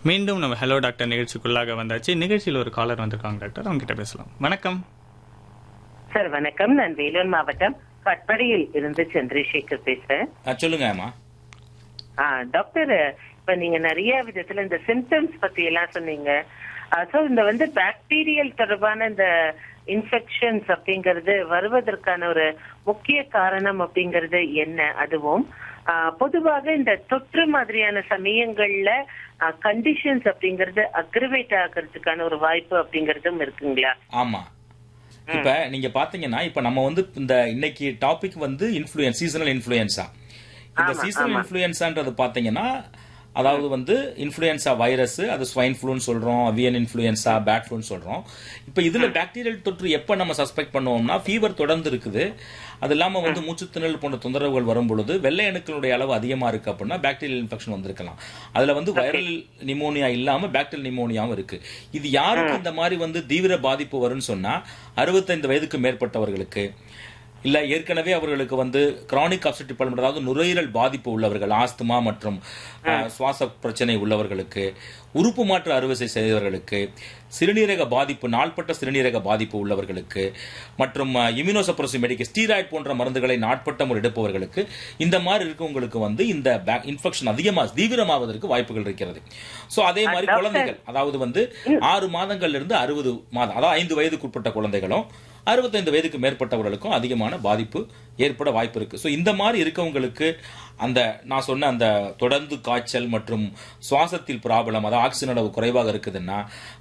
மீண்டும் நம்ம hello doctor நிகழ்ச்சிக்குள்ளாக வந்தாச்சு நிகழ்ச்சியில் ஒரு காலர் வந்திருக்காங்க டாக்டர் அவங்க கிட்ட பேசலாம் வணக்கம் சார் வணக்கம் நான் வேலூர் மாவட்டம் கட்படியில் இருந்து சந்திரசேகர் பேசுறேன் ஆ, சொல்லுங்க அம்மா ஆ, டாக்டர் இப்ப நீங்க நிறைய விதத்துல இந்த சிம்டம்ஸ் பத்தி எல்லாம் சொன்னீங்க சோ இந்த வந்து பாக்டீரியல் தொடர்பான இந்த இன்ஃபெக்ஷன்ஸ் அப்படிங்கிறது வருவதற்கான ஒரு முக்கிய காரணம் அப்படிங்கிறது என்ன அதுவும் ஆ, பொதுவாக இந்த தொற்று மாதிரியான சமயங்கள்ல கண்டிஷன்ஸ் அப்படிங்கிறது அக்ரிவேட் ஆகிறதுக்கான ஒரு வாய்ப்பு அப்படிங்கறதும் இருக்குங்களா ஆமா இப்ப நீங்க பாத்தீங்கன்னா இப்ப நம்ம வந்து இந்த இன்னைக்கு டாபிக் வந்து இன்ஃப்ளூயன்ஸ் சீசனல் இன்ஃப்ளூயன்ஸா இந்த ஆமா, சீசனல் ஆமா. இன்ஃப்ளூயன்ஸான்றது பாத்தீங்கன்னா அதாவது வந்து இன்ஃப்ளூயன்ஸா வைரஸ் அது ஸ்வைன் ஃப்ளூன்னு சொல்றோம் அவியன் இன்ஃப்ளூயன்ஸா பேட் ஃப்ளூன்னு சொல்றோம் இப்ப இதுல பாக்டீரியல் தொற்று எப்ப நம்ம சஸ்பெக்ட் பண்ணுவோம்னா ஃபீவர் தொடர்ந்து இருக்குது அது இல்லாம வந்து மூச்சுத்திணறல் போன்ற தொந்தரவுகள் வரும் பொழுது வெள்ளை அணுக்களுடைய அளவு அதிகமா இருக்கு அப்படின்னா பாக்டீரியல் இன்ஃபெக்ஷன் வந்திருக்கலாம் அதுல வந்து வைரல் நிமோனியா இல்லாம பாக்டீரியல் நிமோனியாவும் இருக்கு இது யாருக்கு இந்த மாதிரி வந்து தீவிர பாதிப்பு வரும்னு சொன்னா அறுபத்தைந்து வயதுக்கு மேற்பட்டவர்களுக்கு இல்ல ஏற்கனவே அவர்களுக்கு வந்து கிரானிக் அப்செட்டிவ் பல்மன் அதாவது நுரையீரல் பாதிப்பு உள்ளவர்கள் ஆஸ்துமா மற்றும் அஹ், சுவாச பிரச்சனை உள்ளவர்களுக்கு உறுப்பு மாற்று அறுவை செய்தவர்களுக்கு சிறுநீரக பாதிப்பு நாள்பட்ட சிறுநீரக பாதிப்பு உள்ளவர்களுக்கு மற்றும் இம்யூனோசப்ரசிவ் மெடிக்கல் ஸ்டீராய்டு போன்ற மருந்துகளை நாட்பட்ட முறை எடுப்பவர்களுக்கு இந்த மாதிரி இருக்கவங்களுக்கு வந்து இந்த இன்ஃபெக்ஷன் அதிகமாக தீவிரமாவதற்கு வாய்ப்புகள் இருக்கிறது சோ அதே மாதிரி டாக்டர். குழந்தைகள் அதாவது வந்து ஆறு மாதங்கள்ல இருந்து அறுபது மாதம் அதாவது ஐந்து வயதுக்குட்பட்ட குழந்தைகளும் அறுபத்தைந்து வயதுக்கு மேற்பட்டவர்களுக்கும் அதிகமான பாதிப்பு ஏற்பட வாய்ப்பு இருக்கு ஸோ இந்த மாதிரி இருக்கவங்களுக்கு அந்த நான் சொன்ன அந்த தொடர்ந்து காய்ச்சல் மற்றும் சுவாசத்தில் ப்ராப்ளம் அதாவது ஆக்சிஜன் அளவு குறைவாக இருக்குதுன்னா